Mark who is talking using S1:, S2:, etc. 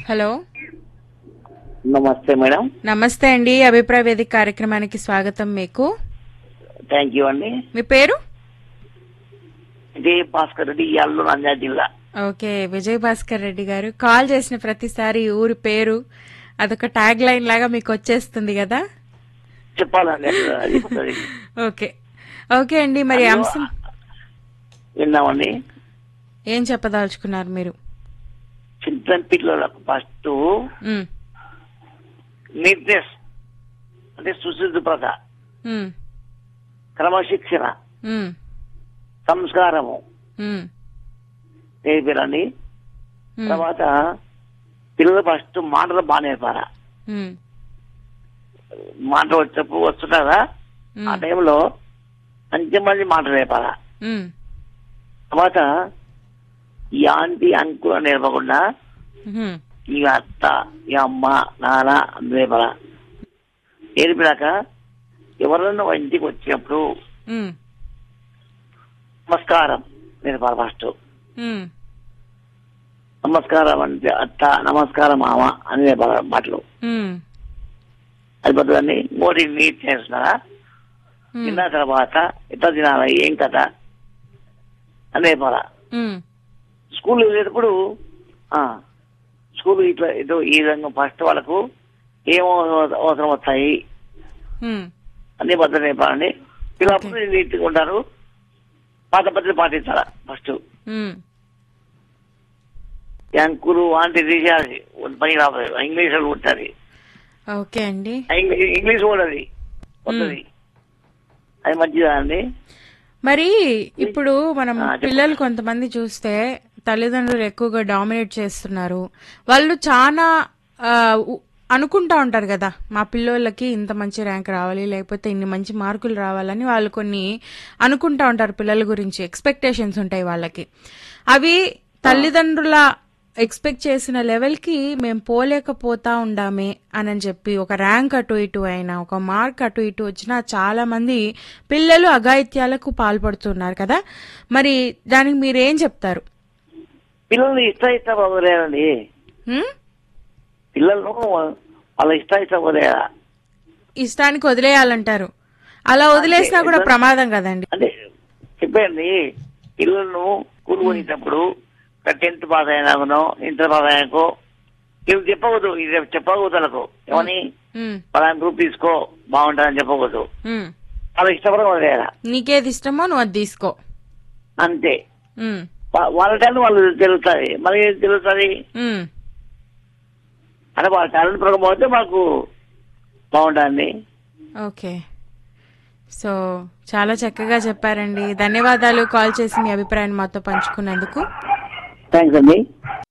S1: Hello
S2: నమస్తే madam
S1: నమస్తే అండి అభిప్రాయ వేదిక కార్యక్రమానికి స్వాగతం మీకు
S2: థ్యాంక్ యూ అండి
S1: మీ పేరు
S2: ఇదే భాస్కర్ రెడ్డి ఇయాళ్ళు నంద్యాల జిల్లా
S1: ఓకే విజయ్ భాస్కర్ రెడ్డి గారు కాల్ చేసిన ప్రతిసారి ఊరి పేరు అదొక ట్యాగ్ లైన్ లాగా మీకు వచ్చేస్తుంది కదా
S2: చెప్పాలండి అది అది
S1: ఓకే ఓకే అండి మరి అంశం
S2: విన్నామండి
S1: ఏం చెప్పదలుచుకున్నారు మీరు
S2: చిన్న పిల్లలకు ఫస్ట్
S1: ఉమ్,
S2: నీట్నెస్ అంటే సుశుద్ధత
S1: ఉమ్,
S2: క్రమశిక్షణ
S1: ఉమ్,
S2: సంస్కారము
S1: ఉమ్,
S2: నేర్పారండి
S1: ఉమ్,
S2: తర్వాత పిల్లలు ఫస్ట్ మాటలు బాగా నేర్పారా
S1: ఉమ్,
S2: మాట వచ్చేప్పుడు వస్తుంటారా ఆ
S1: ఉమ్,
S2: టైంలో మంచి మంచి మాటలు నేర్పారా
S1: ఉమ్,
S2: తర్వాత ఈ ఆంటీ అంకులు నేర్పకుండా
S1: ఉమ్,
S2: ఈ అత్త ఈ అమ్మ నాన్న నేర్పరా నేర్పినాక ఎవరైనా ఇంటికి వచ్చినప్పుడు
S1: ఉమ్,
S2: నమస్కారం నేర్పాలి ఫస్ట్
S1: ఉమ్,
S2: నమస్కారం అంటే అత్త నమస్కారం మామ అని నేర్పాలి మాటలు
S1: ఉమ్,
S2: అది పద్ధతి ఇంకోటి నీట్ చేస్తున్నారా
S1: ఉమ్,
S2: తిన్న తర్వాత ఎట్లా తినాలా ఏం కథ అని నేర్పాలా
S1: ఉమ్,
S2: స్కూల్ వెళ్ళేటప్పుడు ఆ, స్కూల్ ఇట్లా ఏదో ఈ విధంగా ఫస్ట్ వాళ్ళకు ఏం అవసరం- అవసరం వస్తాయి
S1: ఉమ్,
S2: అన్ని పద్ధతులు నేర్పాలండి పిల్లలు నీట్గా ఉంటారు పాత పద్ధతులు పాటించాలా ఫస్ట్
S1: ఉమ్,
S2: అంకులు ఆంటీ తీసేయాలి పని రావాలి ఇంగ్లీష్ లో ఉంటుంది
S1: ఓకే అండి
S2: ఇంగ్లీష్ కూడా అది వస్తుంది అది మంచిదా అండి
S1: మరి ఇప్పుడు మనం
S2: ఆ, చెప్పండి.
S1: పిల్లలు కొంతమంది చూస్తే తల్లిదండ్రులు ఎక్కువగా డామినేట్ చేస్తున్నారు వాళ్ళు చాలా ఆ, ఉ- అనుకుంటా ఉంటారు కదా మా పిల్లోళ్ళకి ఇంత మంచి ర్యాంక్ రావాలి లేకపోతే ఇన్ని మంచి మార్కులు రావాలని వాళ్ళు కొన్ని అనుకుంటా ఉంటారు పిల్లల గురించి ఎక్స్పెక్టేషన్స్ ఉంటాయి వాళ్ళకి అవి తల్లిదండ్రుల ఎక్స్పెక్ట్ చేసిన లెవెల్కి మేము పోలేకపోతా ఉండామే అని చెప్పి ఒక ర్యాంక్ అటు ఇటు అయినా ఒక మార్క్ అటు ఇటు వచ్చినా చాలా మంది పిల్లలు అఘాయిత్యాలకు పాల్పడుతున్నారు కదా మరి దానికి మీరేం చెప్తారు
S2: పిల్లల్ని ఇష్ట ఇష్ట వదిలేయండి
S1: హ్మ్?
S2: పిల్లలను వాళ్ళ ఇష్ట ఇష్ట వదిలేయాల
S1: ఇష్టానికి వదిలేయాలంటారు అలా వదిలేసినా కూడా ప్రమాదం కదండి
S2: అంటే చెప్పండి పిల్లలను స్కూల్ పోయేటప్పుడు టెన్త్ పాస్ అయినాకనో ఇంటర్ పాస్ అయినాకో ఇవి చెప్పకూడదు ఇది చెప్పకూడదు వాళ్ళకు ఏమని
S1: హ్మ్,
S2: పలానా గ్రూప్ తీసుకో బాగుంటుందని చెప్పకూడదు
S1: హ్మ్.
S2: వాళ్ళ ఇష్టపడడం వదిలేయాల
S1: నీకేది ఇష్టమో నువ్వు అది తీసుకో
S2: అంతే
S1: హ్మ్,
S2: వా- వాళ్ళ టాలెంట్ వాళ్ళు తెలుస్తుంది మరి ఏం తెలుస్తుంది
S1: హ్మ్.
S2: అంటే వాళ్ళ టాలెంట్ ప్రకారం పోతే మాకు బాగుంటుంది
S1: ఓకే సో చాలా చక్కగా చెప్పారండి ధన్యవాదాలు కాల్ చేసి మీ అభిప్రాయాన్ని మాతో పంచుకున్నందుకు
S2: థ్యాంక్స్ అండి